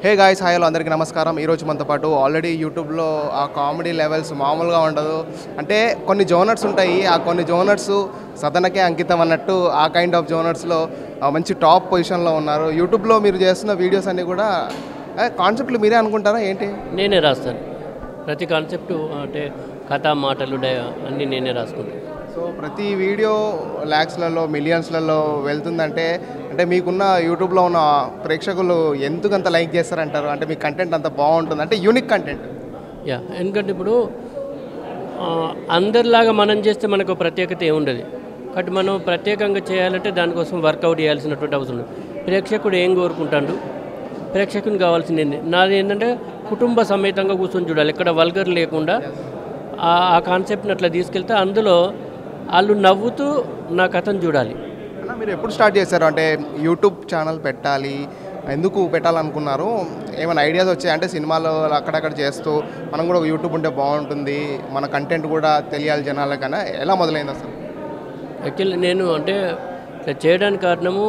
hey guys హాయ్లో అందరికీ నమస్కారం ఈరోజు మనతో పాటు ఆల్రెడీ యూట్యూబ్లో ఆ కామెడీ లెవెల్స్ మామూలుగా ఉండదు అంటే కొన్ని జోనర్స్ ఉంటాయి ఆ కొన్ని జోనర్స్ సదనకే అంకితం అన్నట్టు ఆ కైండ్ ఆఫ్ జోనర్స్లో మంచి టాప్ పొజిషన్లో ఉన్నారు యూట్యూబ్లో మీరు చేస్తున్న వీడియోస్ అన్నీ కూడా కాన్సెప్ట్లు మీరే అనుకుంటారా ఏంటి నేనే రాస్తాను ప్రతి కాన్సెప్ట్ అంటే కథ మాటలు డై అన్నీ నేనే రాసుకుంటాను సో ప్రతి వీడియో ల్యాక్స్లలో మిలియన్స్లలో వెళ్తుందంటే అంటే మీకున్న యూట్యూబ్లో ఉన్న ప్రేక్షకులు ఎందుకంత లైక్ చేస్తారంటారు అంటే మీ కంటెంట్ అంత బాగుంటుంది అంటే యూనిక్ కంటెంట్ యా ఎందుకంటే ఇప్పుడు ఆ, అందరిలాగా మనం చేస్తే మనకు ప్రత్యేకత ఏముండదు కాబట్టి మనం ప్రత్యేకంగా చేయాలంటే దానికోసం వర్కౌట్ చేయాల్సినటువంటి అవసరం ఉంది ప్రేక్షకుడు ఏం కోరుకుంటాడు ప్రేక్షకుని కావాల్సింది ఏంది నాది ఏంటంటే కుటుంబ సమేతంగా కూర్చొని చూడాలి ఇక్కడ వల్గర్ లేకుండా ఆ ఆ కాన్సెప్ట్ని అట్లా తీసుకెళ్తే అందులో వాళ్ళు నవ్వుతూ నా కథను చూడాలి అన్న మీరు ఎప్పుడు స్టార్ట్ చేశారు అంటే యూట్యూబ్ ఛానల్ పెట్టాలి ఎందుకు పెట్టాలనుకున్నారు ఏమైనా ఐడియాస్ వచ్చాయి అంటే సినిమాలు అక్కడక్కడ చేస్తూ మనం కూడా ఒక యూట్యూబ్ ఉంటే బాగుంటుంది మన కంటెంట్ కూడా తెలియాలి జనాలకన్నా ఎలా మొదలైంది అసలు యాక్చువల్లీ నేను అంటే ఇట్లా చేయడానికి కారణము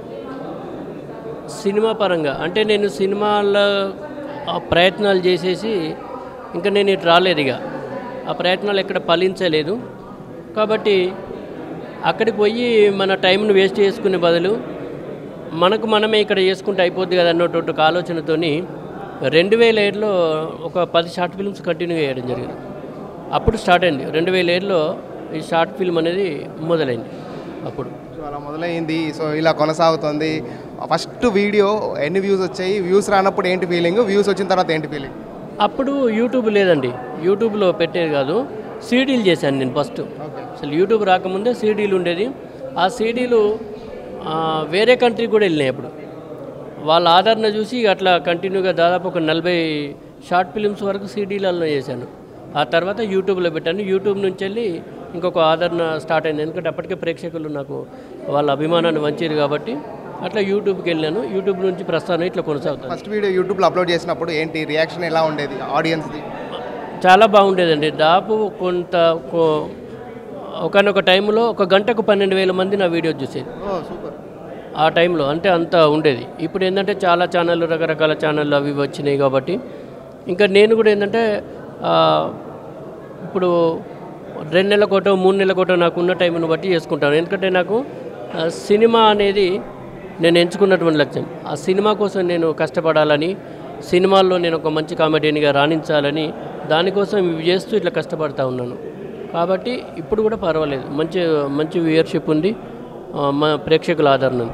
సినిమా పరంగా అంటే నేను సినిమాల్లో ఆ ప్రయత్నాలు చేసేసి ఇంకా నేను ఇటు రాలేదు ఇక ఆ ప్రయత్నాలు ఎక్కడ ఫలించలేదు కాబట్టి అక్కడికి పోయి మన టైంను వేస్ట్ చేసుకునే బదులు మనకు మనమే ఇక్కడ చేసుకుంటే అయిపోద్ది కదా అన్నటువంటి ఒక ఆలోచనతోని రెండు వేల ఏడులో ఒక పది షార్ట్ ఫిల్మ్స్ కంటిన్యూ చేయడం జరిగింది అప్పుడు స్టార్ట్ అయింది రెండు వేల ఏడులో ఈ షార్ట్ ఫిల్మ్ అనేది మొదలైంది అప్పుడు సో అలా మొదలైంది సో ఇలా కొనసాగుతుంది ఫస్ట్ వీడియో ఎన్ని వ్యూస్ వచ్చాయి వ్యూస్ రానప్పుడు ఏంటి ఫీలింగ్ వ్యూస్ వచ్చిన తర్వాత ఏంటి ఫీలింగ్ అప్పుడు యూట్యూబ్ లేదండి యూట్యూబ్లో పెట్టేది కాదు సీడీలు చేశాను నేను ఫస్ట్ ఓకే అసలు యూట్యూబ్ రాకముందే సీడీలు ఉండేది ఆ సీడీలు ఆ, వేరే కంట్రీ కూడా వెళ్ళినాయి అప్పుడు వాళ్ళ ఆదరణ చూసి అట్లా కంటిన్యూగా దాదాపు ఒక నలభై షార్ట్ ఫిలిమ్స్ వరకు సీడీలలో చేశాను ఆ తర్వాత యూట్యూబ్లో పెట్టాను యూట్యూబ్ నుంచి వెళ్ళి ఇంకొక ఆదరణ స్టార్ట్ అయింది ఎందుకంటే అప్పటికే ప్రేక్షకులు నాకు వాళ్ళ అభిమానాన్ని వంచారు కాబట్టి అట్లా యూట్యూబ్కి వెళ్ళాను యూట్యూబ్ నుంచి ప్రస్థానం ఇట్లా కొనసాగుతాను ఫస్ట్ వీడియో యూట్యూబ్లో అప్లోడ్ చేసినప్పుడు ఏంటి రియాక్షన్ ఎలా ఉండేది ఆడియన్స్ది చాలా బాగుండేదండి దాపు కొంత కొ- ఒకనొక టైంలో ఒక గంటకు పన్నెండు వేల మంది నా వీడియో చూసేది ఓ సూపర్ ఆ టైంలో అంటే అంత ఉండేది ఇప్పుడు ఏంటంటే చాలా ఛానళ్ళు రకరకాల ఛానళ్ళు అవి ఇవి వచ్చినాయి కాబట్టి ఇంకా నేను కూడా ఏంటంటే ఆ, ఇప్పుడు రెండు నెలల కోటో మూడు నెలల కోటో నాకు ఉన్న టైంను బట్టి చేసుకుంటాను ఎందుకంటే నాకు ఆ, సినిమా అనేది నేను ఎంచుకున్నటువంటి లక్ష్యం ఆ సినిమా కోసం నేను కష్టపడాలని సినిమాల్లో నేను ఒక మంచి కామెడీనిగా రాణించాలని దానికోసం ఇవి చేస్తూ ఇట్లా కష్టపడతా ఉన్నాను కాబట్టి ఇప్పుడు కూడా పర్వాలేదు మంచి మంచి వ్యూయర్షిప్ ఉంది ఆ, మా ప్రేక్షకుల ఆదరణ ఉంది